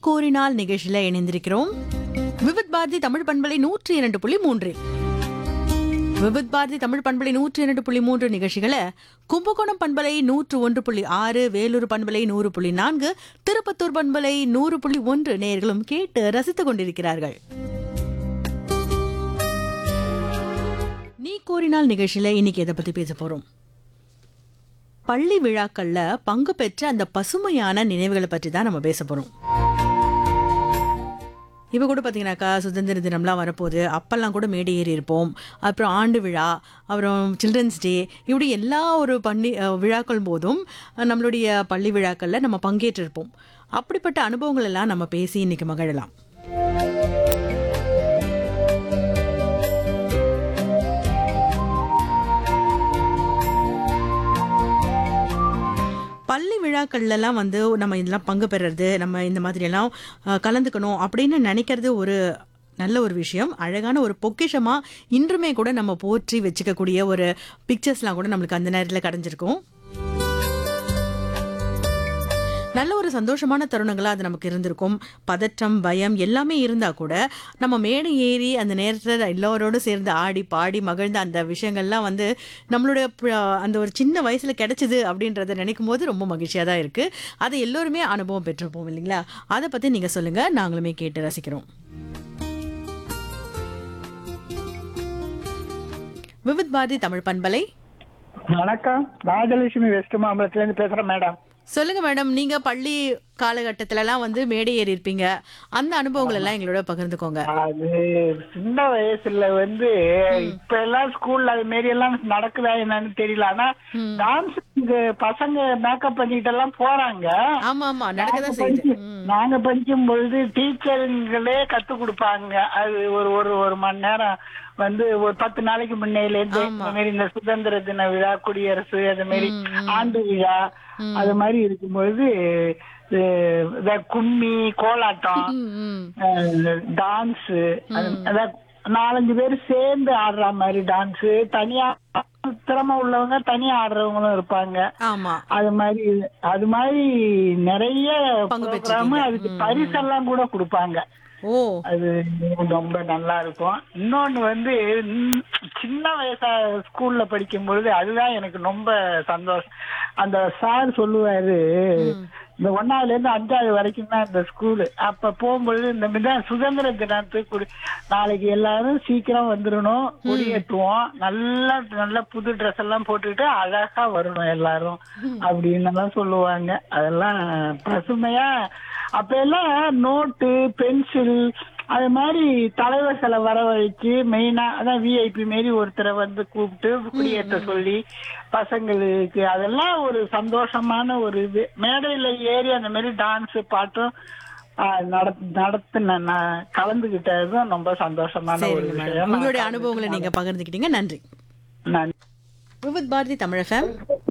கோரினால் நிகழ்ச்சியில இணைந்திருக்கிறோம் விவித் பாரதி தமிழ் பண்பலை நூற்றி இரண்டு புள்ளி மூன்று விவித் பாரதி தமிழ் பண்பலை நூற்றி இரண்டு புள்ளி மூன்று நிகழ்ச்சிகளை கும்பகோணம் பண்பலை நூற்று ஒன்று புள்ளி ஆறு வேலூர் பண்பலை நூறு புள்ளி நான்கு திருப்பத்தூர் பண்பலை நூறு புள்ளி ஒன்று நேயர்களும் கேட்டு ரசித்துக் கொண்டிருக்கிறார்கள் நீ கோரினால் நிகழ்ச்சியில இன்னைக்கு எதை பத்தி பேச போறோம் பள்ளி விழாக்கள்ல பங்கு பெற்ற அந்த பசுமையான நினைவுகளை பற்றி தான் நம்ம பேச போறோம் இப்போ கூட பார்த்தீங்கன்னாக்கா சுதந்திர தினம்லாம் வரப்போகுது அப்பெல்லாம் கூட மேடை ஏறி இருப்போம் அப்புறம் ஆண்டு விழா அப்புறம் சில்ட்ரன்ஸ் டே இப்படி எல்லா ஒரு பள்ளி அஹ், விழாக்கள் போதும் அஹ், நம்மளுடைய பள்ளி விழாக்களில் நம்ம பங்கேற்றிருப்போம் அப்படிப்பட்ட அனுபவங்கள் எல்லாம் நம்ம பேசி இன்னைக்கு மகிழலாம் பள்ளி விழாக்கள்லாம் வந்து நம்ம இதெல்லாம் பங்கு பெறுறது நம்ம இந்த மாதிரி எல்லாம் அஹ், கலந்துக்கணும் அப்படின்னு நினைக்கிறது ஒரு நல்ல ஒரு விஷயம் அழகான ஒரு பொக்கிஷமா இன்றுமே கூட நம்ம போற்றி வச்சுக்கக்கூடிய ஒரு பிக்சர்ஸ்லாம் கூட நம்மளுக்கு அந்த நேரத்தில் கிடைஞ்சிருக்கும் நல்ல ஒரு சந்தோஷமான தருணங்களாக அது நமக்கு இருந்திருக்கும் பதற்றம் பயம் எல்லாமே இருந்தால் கூட நம்ம மேடை ஏறி அந்த நேரத்தில் எல்லோரோடு சேர்ந்து ஆடி பாடி மகிழ்ந்த அந்த விஷயங்கள்லாம் வந்து நம்மளுடைய ப- அந்த ஒரு சின்ன வயசில் கிடைச்சிது அப்படின்றத நினைக்கும் போது ரொம்ப மகிழ்ச்சியாக தான் இருக்குது அதை எல்லோருமே அனுபவம் பெற்றிருப்போம் இல்லைங்களா அதை பற்றி நீங்கள் சொல்லுங்கள் நாங்களுமே கேட்டு ரசிக்கிறோம் விவித் பாரதி தமிழ் பண்பலை வணக்கம் ராஜலட்சுமி வெஸ்ட் மாம்பலத்துல இருந்து பேசுறேன் மேடம் சொல்லுங்க மேடம் நீங்க பள்ளி காலகட்டத்திலலாம் வந்து மேடை ஏறி இருப்பீங்க அந்த அனுபவங்கள் எல்லாம் எங்களோட பகிர்ந்துக்கோங்க அது சின்ன வயசுல வந்து இப்ப எல்லாம் ஸ்கூல்ல அது மாரி எல்லாம் நடக்குதா என்னன்னு தெரியல ஆனா டான்ஸ் பசங்க மேக்கப் பண்ணிட்டு எல்லாம் போறாங்க ஆமா ஆமா நடக்கதான் நாங்க செய்யுது படிக்கும்- நாங்க படிக்கும் பொழுது டீச்சருங்களே கத்து கொடுப்பாங்க அது ஒரு ஒரு ஒரு மணி நேரம் வந்து ஒரு பத்து நாளைக்கு முன்னையில இருந்து இந்த மாதிரி இந்த சுதந்திர தின விழா குடியரசு அது மாதிரி ஆண்டு விழா அது மாதிரி இருக்கும்பொழுது அஹ், இந்த கும்மி கோலாட்டம் ம், ம். டான்ஸ் அதான் நாலஞ்சு பேர் சேர்ந்து ஆடுற மாதிரி டான்ஸ் தனியா திறமை உள்ளவங்க தனியா ஆடுறவங்களும் இருப்பாங்க ஆமா அது மாதிரி அது மாதிரி நிறைய பங்கு program, பெற்றிருக்கீங்க. அதுக்கு பரிசெல்லாம் கூட கொடுப்பாங்க ஓ அது ரொம்ப நல்லா இருக்கும் இன்னொன்னு வந்து ம், சின்ன வயசா ஸ்கூல்ல படிக்கும் பொழுது அதுதான் எனக்கு ரொம்ப சந்தோஷம் அந்த சார் சொல்லுவாரு இந்த ஒன்னாவதுல இருந்து அஞ்சாவது வரைக்கும் தான் இந்த ஸ்கூலு அப்ப போகும்பொழுது இந்த மாதிரிதான் சுதந்திர தினத்துக்கு குடி- நாளைக்கு எல்லாரும் சீக்கிரம் வந்துடணும் கொடியேற்றுவோம் நல்லா நல்ல புது ட்ரெஸ் எல்லாம் போட்டுட்டு அழகா வரணும் எல்லாரும் அப்படின்னு எல்லாம் சொல்லுவாங்க அதெல்லாம் பசுமையா அப்ப எல்லாம் நோட்டு பென்சில் அது மாதிரி தலைவர்களை வரவழைச்சு மெயினா அதான் விஐபி மாரி ஒருத்தரை வந்து கூப்பிட்டு குடியேற்ற சொல்லி பசங்களுக்கு அதெல்லாம் ஒரு சந்தோஷமான ஒரு இது மேடையில ஏறி அந்த மாதிரி டான்ஸ் பாட்டும் ஆஹ், நடத் நடத்தின நான் கலந்துகிட்டதும் ரொம்ப சந்தோஷமான ஒரு சரிங்க மேடம் விஷயம் உங்களுடைய அனுபவங்களை நீங்க பகிர்ந்துக்கிட்டீங்க நன்றி நான் விவித் பாரதி தமிழ் எஃப்எம்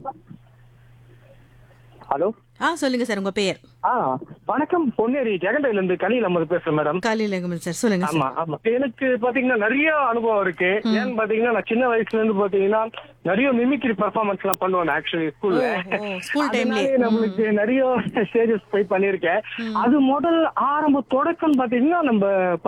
ஹலோ ஆ சொல்லுங்க சார் உங்க பெயர் ஆ வணக்கம் பொன்னேரி ஜெகண்டையில இருந்து கலியில் அம்மது பேசுறேன் மேடம் காலையில் எங்கமல் சார் சொல்லுங்க சார் ஆமா ஆமா எனக்கு பாத்தீங்கன்னா நிறைய அனுபவம் இருக்கு ஏன்னு பாத்தீங்கன்னா நான் சின்ன வயசுல இருந்து பாத்தீங்கன்னா நிறைய மிமிக்ரி பெர்ஃபார்மன்ஸ் எல்லாம் பண்ணுவேன் ஆக்சுவலி ஸ்கூல்ல ஓ ஸ்கூல் டைம்லயே நம்மளுக்கு நிறைய ஸ்டேஜஸ் போய் பண்ணிருக்கேன் அது முதல் ஆரம்ப தொடக்கம் பாத்தீங்கன்னா நம்ம